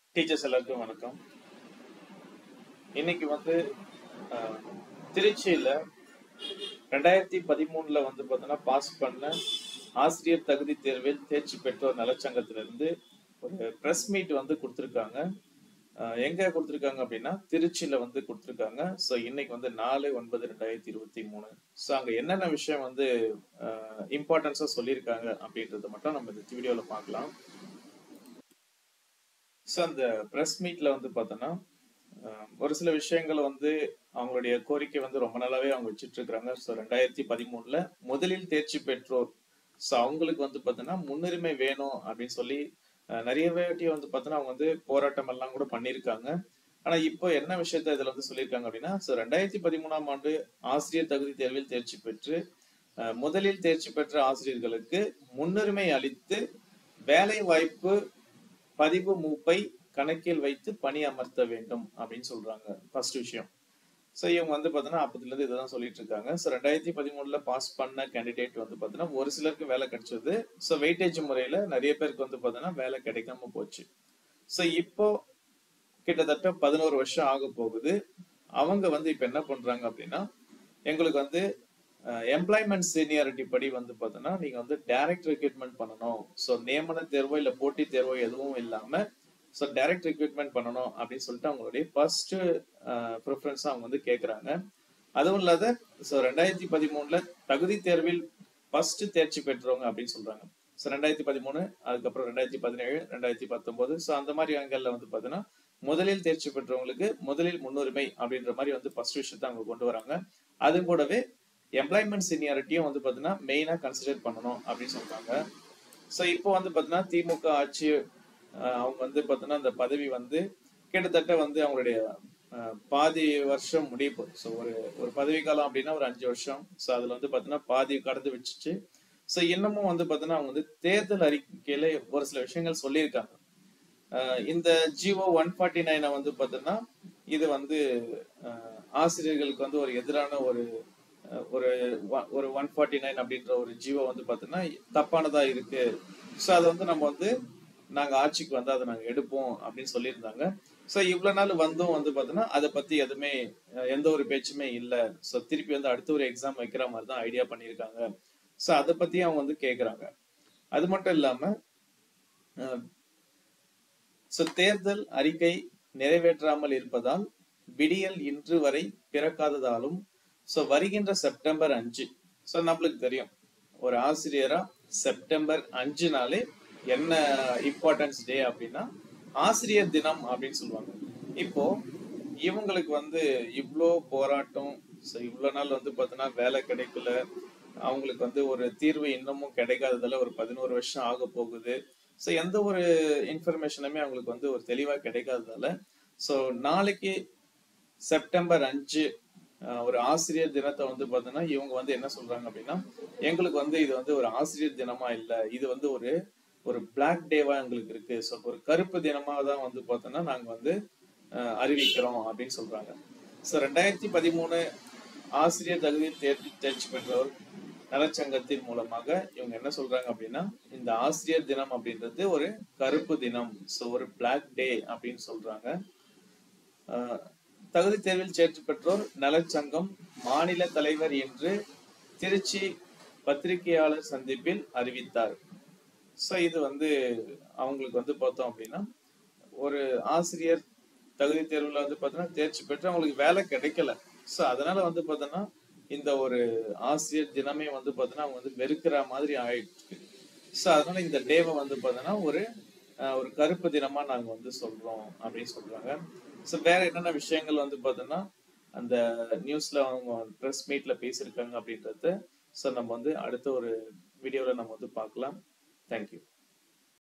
teachers எல்லாருக்கும் வணக்கம் இன்னைக்கு வந்து அஹ், திருச்சியில ரெண்டாயிரத்தி பதிமூணுல வந்து பார்த்தோன்னா பாஸ் பண்ண ஆசிரியர் தகுதி தேர்வில் தேர்ச்சி பெற்றோர் நலச்சங்கத்திலிருந்து ஒரு பிரஸ் மீட் வந்து கொடுத்துருக்காங்க அஹ், எங்க கொடுத்துருக்காங்க அப்படின்னா திருச்சியில வந்து கொடுத்துருக்காங்க ஸோ இன்னைக்கு வந்து நாலு ஒன்பது ரெண்டாயிரத்தி இருபத்தி மூணு ஸோ அங்க என்னென்ன விஷயம் வந்து இம்பார்ட்டன்ஸா சொல்லியிருக்காங்க அப்படின்றத மட்டும் நம்ம இந்த வீடியோல பார்க்கலாம் ஸோ அந்த ப்ரெஸ் மீட்ல வந்து பார்த்தோன்னா அஹ், ஒரு சில விஷயங்கள் வந்து அவங்களுடைய கோரிக்கை வந்து ரொம்ப நாளாவே அவங்க வச்சுட்டு இருக்கிறாங்க ஸோ ரெண்டாயிரத்தி பதிமூணுல முதலில் தேர்ச்சி பெற்றோர் ஸோ அவங்களுக்கு வந்து பார்த்தோன்னா முன்னுரிமை வேணும் அப்படின்னு சொல்லி அஹ், நிறைய வாட்டி வந்து பார்த்தோன்னா அவங்க வந்து போராட்டம் எல்லாம் கூட பண்ணியிருக்காங்க ஆனா இப்போ என்ன விஷயத்த இதுல வந்து சொல்லியிருக்காங்க அப்படின்னா ஸோ ரெண்டாயிரத்தி பதிமூணாம் ஆண்டு ஆசிரியர் தகுதி தேர்வில் தேர்ச்சி பெற்று அஹ், முதலில் தேர்ச்சி பெற்ற ஆசிரியர்களுக்கு முன்னுரிமை அளித்து வேலை வாய்ப்பு பதிவு மூப்பை கணக்கில் வைத்து பணி அமர்த்த வேண்டும் அப்படின்னு சொல்றாங்க ஃபர்ஸ்ட் விஷயம் ஸோ இவங்க வந்து பார்த்தீங்கன்னா அப்பத்துல இருந்து இதுதான் சொல்லிட்டு இருக்காங்க ஸோ ரெண்டாயிரத்தி பதிமூணுல பாஸ் பண்ண கேண்டிடேட் வந்து பார்த்தீங்கன்னா ஒரு சிலருக்கு வேலை கிடைச்சது ஸோ வெயிட்டேஜ் முறையில நிறைய பேருக்கு வந்து பார்த்தீங்கன்னா வேலை கிடைக்காம போச்சு ஸோ இப்போ கிட்டத்தட்ட பதினோரு வருஷம் ஆக போகுது அவங்க வந்து இப்போ என்ன பண்றாங்க அப்படின்னா எங்களுக்கு வந்து எம்ப்ளாய்மெண்ட் சீனியாரிட்டி படி வந்து பார்த்தோன்னா நீங்க வந்து டைரக்ட் ரெக்ரூட்மெண்ட் பண்ணணும் ஸோ நியமன தேர்வோ இல்லை போட்டி தேர்வோ எதுவும் இல்லாம ஸோ டைரக்ட் ரெக்ரூட்மெண்ட் பண்ணணும் அப்படின்னு சொல்லிட்டு அவங்களுடைய ஃபர்ஸ்ட் ப்ரிஃபரன்ஸ் அவங்க வந்து கேட்குறாங்க அதுவும் இல்லாத ஸோ ரெண்டாயிரத்தி பதிமூணுல தகுதி தேர்வில் ஃபர்ஸ்ட் தேர்ச்சி பெற்றவங்க அப்படின்னு சொல்றாங்க ஸோ ரெண்டாயிரத்தி பதிமூணு அதுக்கப்புறம் ரெண்டாயிரத்தி பதினேழு ரெண்டாயிரத்தி பத்தொன்பது ஸோ அந்த மாதிரி அங்கல்ல வந்து பார்த்தீங்கன்னா முதலில் தேர்ச்சி பெற்றவங்களுக்கு முதலில் முன்னுரிமை அப்படின்ற மாதிரி வந்து ஃபர்ஸ்ட் விஷயத்தை அவங்க கொண்டு வராங்க அது கூடவே எம்ப்ளாய்மெண்ட் சீனியாரிட்டியும் வந்து பார்த்தீங்கன்னா மெயினாக கன்சிடர் பண்ணணும் அப்படின்னு சொல்றாங்க ஸோ இப்போ வந்து பார்த்தீங்கன்னா திமுக ஆட்சி அஹ், அவங்க வந்து பார்த்தீங்கன்னா அந்த பதவி வந்து கிட்டத்தட்ட வந்து அவங்களுடைய அஹ், பாதி வருஷம் முடிய போகுது ஸோ ஒரு ஒரு பதவி காலம் அப்படின்னா ஒரு அஞ்சு வருஷம் ஸோ அதில் வந்து பார்த்தீங்கன்னா பாதி கடந்து வச்சுச்சு ஸோ இன்னமும் வந்து பார்த்தீங்கன்னா அவங்க வந்து தேர்தல் அறிக்கையில ஒரு சில விஷயங்கள் சொல்லியிருக்காங்க அஹ், இந்த ஜிஓ ஒன் ஃபார்ட்டி நைனை வந்து பார்த்தீங்கன்னா இது வந்து அஹ், ஆசிரியர்களுக்கு வந்து ஒரு எதிரான ஒரு அஹ், ஒரு ஒ- ஒரு ஒன் ஃபார்ட்டி நைன் அப்படின்ற ஒரு ஜீவோ வந்து பார்த்தீங்கன்னா தப்பானதா இருக்கு ஸோ அதை வந்து நம்ம வந்து நாங்க ஆட்சிக்கு வந்து அதை நாங்க எடுப்போம் அப்படின்னு சொல்லியிருந்தாங்க ஸோ இவ்வளவு நாள் வந்தும் வந்து பார்த்தீங்கன்னா அதை பத்தி எதுவுமே அஹ், எந்த ஒரு பேச்சுமே இல்லை ஸோ திருப்பி வந்து அடுத்த ஒரு எக்ஸாம் வைக்கிற மாதிரி தான் ஐடியா பண்ணியிருக்காங்க ஸோ அதை பத்தி அவங்க வந்து கேட்குறாங்க அது மட்டும் இல்லாம அஹ், ஸோ தேர்தல் அறிக்கை நிறைவேற்றாமல் இருப்பதால் விடியல் இன்று வரை பிறக்காததாலும் ஸோ வருகின்ற செப்டம்பர் அஞ்சு ஸோ நம்மளுக்கு தெரியும் ஒரு ஆசிரியரா செப்டம்பர் அஞ்சு நாளே என்ன இம்பார்ட்டன்ஸ் டே அப்படின்னா ஆசிரியர் தினம் அப்படின்னு சொல்லுவாங்க இப்போ இவங்களுக்கு வந்து இவ்வளோ போராட்டம் ஸோ இவ்வளோ நாள் வந்து பார்த்தோன்னா வேலை கிடைக்கல அவங்களுக்கு வந்து ஒரு தீர்வு இன்னமும் கிடைக்காததால ஒரு பதினோரு வருஷம் ஆக போகுது ஸோ எந்த ஒரு இன்ஃபர்மேஷனுமே அவங்களுக்கு வந்து ஒரு தெளிவாக கிடைக்காததால ஸோ நாளைக்கு செப்டம்பர் அஞ்சு அஹ், ஒரு ஆசிரியர் தினத்தை வந்து பார்த்தோன்னா இவங்க வந்து என்ன சொல்றாங்க அப்படின்னா எங்களுக்கு வந்து இது வந்து ஒரு ஆசிரியர் தினமா இல்லை இது வந்து ஒரு ஒரு பிளாக் டேவா எங்களுக்கு இருக்கு ஸோ ஒரு கருப்பு தினமா தான் வந்து பார்த்தோன்னா நாங்கள் வந்து அஹ், அறிவிக்கிறோம் அப்படின்னு சொல்றாங்க ஸோ ரெண்டாயிரத்தி பதிமூணு ஆசிரியர் தகுதி தேர்ச்சி தேர்ச்சி பெற்றோர் நலச்சங்கத்தின் மூலமாக இவங்க என்ன சொல்றாங்க அப்படின்னா இந்த ஆசிரியர் தினம் அப்படின்றது ஒரு கருப்பு தினம் ஸோ ஒரு பிளாக் டே அப்படின்னு சொல்றாங்க அஹ், தகுதி தேர்வில் தேர்ச்சி பெற்றோர் நலச்சங்கம் மாநில தலைவர் என்று திருச்சி பத்திரிகையாளர் சந்திப்பில் அறிவித்தார் ஸோ இது வந்து அவங்களுக்கு வந்து பார்த்தோம் அப்படின்னா ஒரு ஆசிரியர் தகுதி தேர்வுல வந்து பார்த்தோன்னா தேர்ச்சி பெற்று அவங்களுக்கு வேலை கிடைக்கல ஸோ அதனால வந்து பார்த்தோன்னா இந்த ஒரு ஆசிரியர் தினமே வந்து பார்த்தோன்னா அவங்க வந்து வெறுக்கிற மாதிரி ஆயிடுச்சு ஸோ அதனால இந்த டேவை வந்து பார்த்தோன்னா ஒரு அஹ், ஒரு கருப்பு தினமா நாங்க வந்து சொல்றோம் அப்படின்னு சொல்றாங்க ஸோ வேற என்னென்ன விஷயங்கள் வந்து பார்த்தோன்னா அந்த நியூஸ்ல அவங்க ப்ரெஸ் மீட்ல பேசியிருக்காங்க அப்படின்றத ஸோ நம்ம வந்து அடுத்த ஒரு வீடியோவில் நம்ம வந்து பார்க்கலாம் தேங்க்யூ